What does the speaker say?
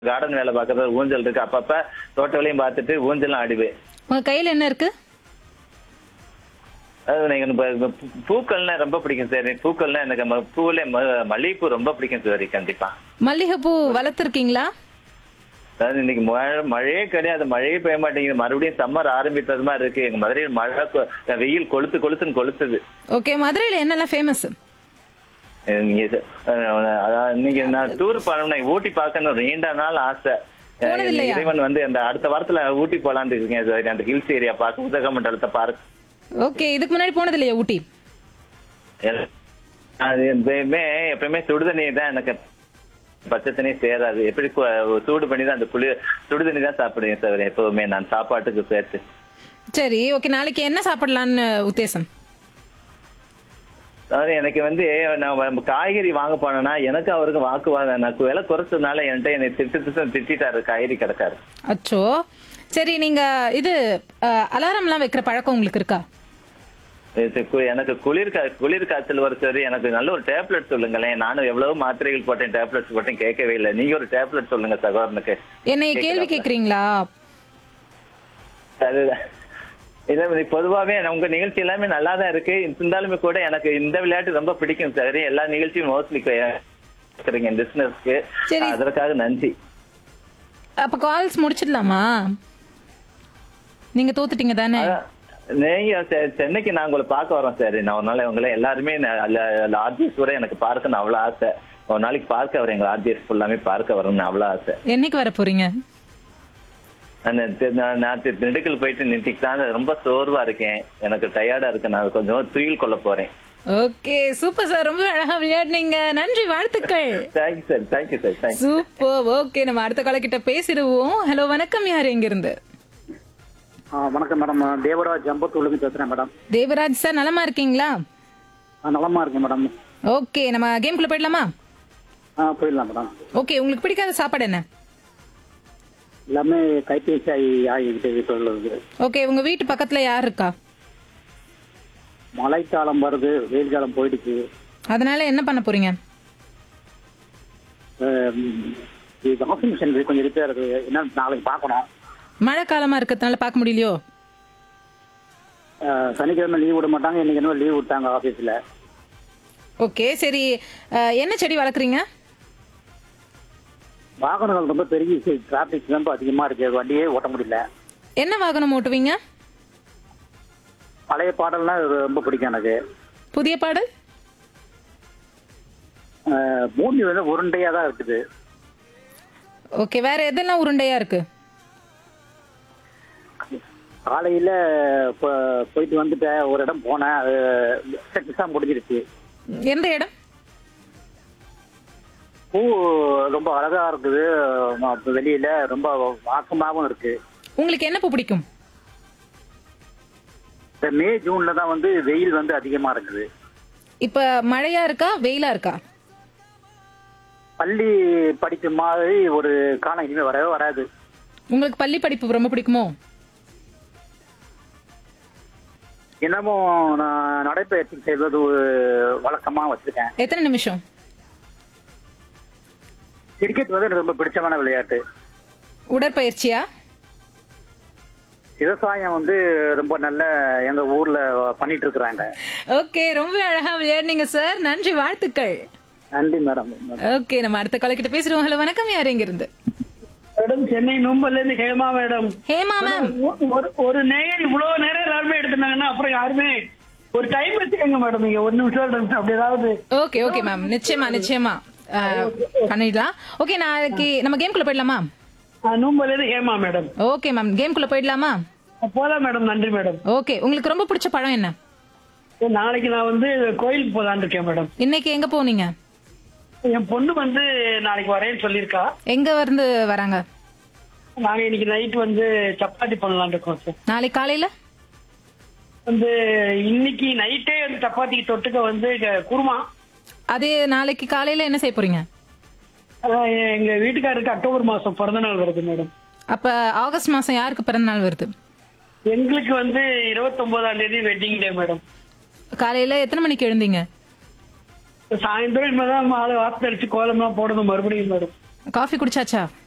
Garden வேலை பார்க்கறது ஊஞ்சல் இருக்கு அப்பப்ப தோட்ட வேலையும் பார்த்துட்டு ஊஞ்சலும் ஆடுவேன் உங்க கையில என்ன இருக்கு அது எனக்கு இந்த ப- பூ- பூக்கள்னா ரொம்ப பிடிக்கும் சார் பூக்கள்னா எனக்கு ம- பூவுல ம- மல்லிகைப்பூ ரொம்ப பிடிக்கும் சார் கண்டிப்பா மல்லிகைப்பூ வளர்த்துருக்கீங்களா அதாவது இன்னைக்கு மழை மழையே கிடையாது மழையே பெய்ய மாட்டேங்குது மறுபடியும் சம்மர் ஆரம்பித்தது மாதிரி இருக்கு எங்க மதுரையில் மழை கொ- வெயில் கொளுத்து கொளுத்துன்னு கொளுத்துது ஓகே மதுரையில என்னெல்லாம் ஃபேமஸ் அஹ் நீங்க இது- அஹ் அதாவது நீங்க நான் டூர் பண்ணணும் ஊட்டி பார்க்கணும் நீண்ட நாள் ஆசை அஹ் போனது இல்லையா? இறைவன் வந்து அந்த அடுத்த வாரத்துல ஊட்டி போலான்னு இருக்கீங்க சார் அந்த ஹில்ஸ் ஏரியா பார்க்க உதகமண்டலத்தை பார்க்க ஓகே இதுக்கு முன்னாடி போனது இல்லையா ஊட்டி அது எப்பயுமே எப்பயுமே சுடுதண்ணி தான் எனக்கு பச்சை தண்ணி சேராது எப்படி கு- சூடு பண்ணி தான் அந்த குளிர் சுடுதண்ணி தான் சாப்பிடுவேன் சார் எப்பவுமே நான் சாப்பாட்டுக்கு சேர்த்து சரி ஓகே நாளைக்கு என்ன சாப்பிடலான்னு உத்தேசம் அதாவது எனக்கு வந்து நான் வ- காய்கறி வாங்க போனேன்னா எனக்கு அவருக்கு வாக்குவாதம் நான் விலை குறைச்சதுனால என்கிட்ட என்னை திட்டு திட்டு திட்டாரு காய்கறி கிடக்காரு அச்சோ சரி நீங்க இது அலாரம்லாம் வைக்கிற பழக்கம் உங்களுக்கு இருக்கா இது கு- எனக்கு குளிர் கா- குளிர் காய்ச்சல் வர சரி எனக்கு நல்ல ஒரு டேப்லெட் சொல்லுங்களேன் நானும் எவ்வளவு மாத்திரைகள் போட்டேன் டேப்லெட்ஸ் போட்டேன் கேட்கவே இல்லை நீங்க ஒரு டேப்லெட் சொல்லுங்க சகோதரனுக்கு என்னை கேள்வி கேக்குறீங்களா அதுதான் இல்ல இது பொதுவாவே உங்க நிகழ்ச்சி எல்லாமே நல்லா தான் இருக்கு இருந்தாலுமே கூட எனக்கு இந்த விளையாட்டு ரொம்ப பிடிக்கும் சார் எல்லா நிகழ்ச்சியும் மோஸ்ட்லி இருக்கிறீங்க பிசினஸ்க்கு சரி. அதற்காக நன்றி அப்ப கால்ஸ் முடிச்சிடலாமா நீங்க தோத்துட்டீங்க தானே அதான், நீங்க செ- சென்னைக்கு நான் உங்களை பார்க்க வரோம் சார் நான் ஒரு நாள் உங்களை எல்லாருமே ஆர்ஜிஎஸ் கூட எனக்கு பார்க்கணும் அவ்வளவு ஆசை ஒரு நாளைக்கு பார்க்க வரேன் எங்க ஆர்ஜிஎஸ் ஃபுல்லாமே பார்க்க வரணும்னு அவ்வளவு ஆசை என்னைக்கு வர போறீங்க அந்த தி- நான் நான் தி- திண்டுக்கல் போயிட்டு நின்றுட்டு தான் ரொம்ப சோர்வா இருக்கேன் எனக்கு டயர்டா இருக்கு நான் கொஞ்சம் துயில் கொள்ள போறேன் ஓகே சூப்பர் சார் ரொம்ப அழகா விளையாடுனீங்க நன்றி வாழ்த்துக்கள் thank you sir thank you sir thank you super okay நம்ம அடுத்த கால கிட்ட பேசிடுவோம் ஹலோ வணக்கம் யார் எங்க இருந்து ஆ, வணக்கம் மேடம் தேவராஜ் அம்பத்தூர்லேருந்து பேசுறேன் மேடம் தேவராஜ் சார் நலமா இருக்கீங்களா ஆ, நலமா இருக்கேன் மேடம் ஓகே நம்ம கேம்குள்ள போயிடலாமா ஆ போயிடலாம் மேடம் ஓகே உங்களுக்கு பிடிக்காத சாப்பாடு என்ன எல்லாமே கைபேசி ஆகி ஆகிக்கிட்டு சொல்லுது ஓகே உங்க வீட்டு பக்கத்துல யார் இருக்கா மழைக்காலம் வருது வெயில் காலம் போயிடுச்சு அதனால என்ன பண்ண போறீங்க அஹ், இது வாஷிங் மிஷின் கொஞ்சம் ரிப்பேர் இருக்கு என்ன நாளைக்கு பார்க்கணும் மழை காலமா இருக்கிறதுனால பார்க்க முடியலையோ அஹ், சனிக்கிழமை லீவ் விட மாட்டாங்க இன்னைக்கு என்ன லீவ் விட்டாங்க ஆஃபீஸில் ஓகே சரி அஹ், என்ன செடி வளர்க்குறீங்க வாகனங்கள் ரொம்ப பெருகி டிராபிக் ரொம்ப அதிகமா இருக்கு வண்டியே ஓட்ட முடியல என்ன வாகனம் ஓட்டுவீங்க பழைய பாடல்லாம் ரொம்ப பிடிக்கும் எனக்கு புதிய பாடல் அஹ், பூமி வந்து உருண்டையா தான் இருக்குது ஓகே வேற எதெல்லாம் உருண்டையா இருக்கு காலையில போ- போயிட்டு வந்துட்டேன் ஒரு இடம் போனேன் அது சக்சஸா முடிஞ்சிருச்சு எந்த இடம் பூ ரொம்ப அழகா இருக்குது ம- வெளியில ரொம்ப வாசமாவும் இருக்கு உங்களுக்கு என்ன பூ பிடிக்கும் இந்த மே ஜூன்ல தான் வந்து வெயில் வந்து அதிகமா இருக்குது இப்ப மழையா இருக்கா வெயிலா இருக்கா பள்ளி படிக்கும் மாதிரி ஒரு காலம் இனிமே வரவே வராது உங்களுக்கு பள்ளி படிப்பு ரொம்ப பிடிக்குமோ இன்னமும் நான் நடைப்பயிற்சி செய்வது ஒரு வழக்கமா வச்சிருக்கேன் எத்தனை நிமிஷம் கிரிக்கெட் வந்து எனக்கு ரொம்ப பிடிச்சமான விளையாட்டு உடற்பயிற்சியா விவசாயம் வந்து ரொம்ப நல்ல எங்க ஊர்ல பண்ணிட்டு இருக்கிறாங்க ஓகே ரொம்ப அழகா விளையாடுனீங்க சார் நன்றி வாழ்த்துக்கள் நன்றி மேடம் ஓகே நம்ம அடுத்த கால கிட்ட பேசுறோம் ஹலோ வணக்கம் யார் எங்க இருந்து மேடம் சென்னை நும்பல்ல இருந்து ஹேமா மேடம் ஹேமா மேம் ஒரு ஒரு நேரம் இவ்வளவு நேரம் எல்லாருமே எடுத்துட்டாங்கன்னா அப்புறம் யாருமே ஒரு டைம் வச்சுக்கோங்க மேடம் நீங்க ஒரு நிமிஷம் ரெண்டு நிமிஷம் அப்படி ஏதாவது ஓகே ஓகே மேம் நிச்சயமா நிச்சயமா அஹ், பண்ணிடலாம் ஓகே நாளைக்கு நம்ம கேம்குள்ள போயிடலாமா நும்பல்ல இருந்து ஹேமா மேடம் ஓகே மேம் கேம்குள்ள போயிடலாமா போலாம் மேடம் நன்றி மேடம் ஓகே உங்களுக்கு ரொம்ப பிடிச்ச பழம் என்ன நாளைக்கு நான் வந்து கோயிலுக்கு போலான்னு இருக்கேன் மேடம் இன்னைக்கு எங்க போனீங்க என் பொண்ணு வந்து நாளைக்கு வரேன்னு சொல்லியிருக்கா எங்க இருந்து வராங்க நாங்க இன்னைக்கு நைட் வந்து சப்பாத்தி பண்ணலாம்னு இருக்கோம் சார் நாளைக்கு காலையில வந்து இன்னைக்கு நைட்டே வந்து சப்பாத்திக்கு தொட்டுக்க வந்து க- குருமா அது நாளைக்கு காலையில என்ன செய்ய போறீங்க அஹ் எங்க வீட்டுக்காரருக்கு அக்டோபர் மாசம் பிறந்த நாள் வருது மேடம் அப்ப ஆகஸ்ட் மாசம் யாருக்கு பிறந்த நாள் வருது எங்களுக்கு வந்து இருபத்தி ஒன்பதாம் தேதி வெட்டிங் டே மேடம் காலையில எத்தனை மணிக்கு எழுந்தீங்க சாயந்தரம் இனிமேதான் மாலை வாசல் அடிச்சு கோலம்லாம் போடணும் மறுபடியும் மேடம் காஃபி குடிச்சாச்சா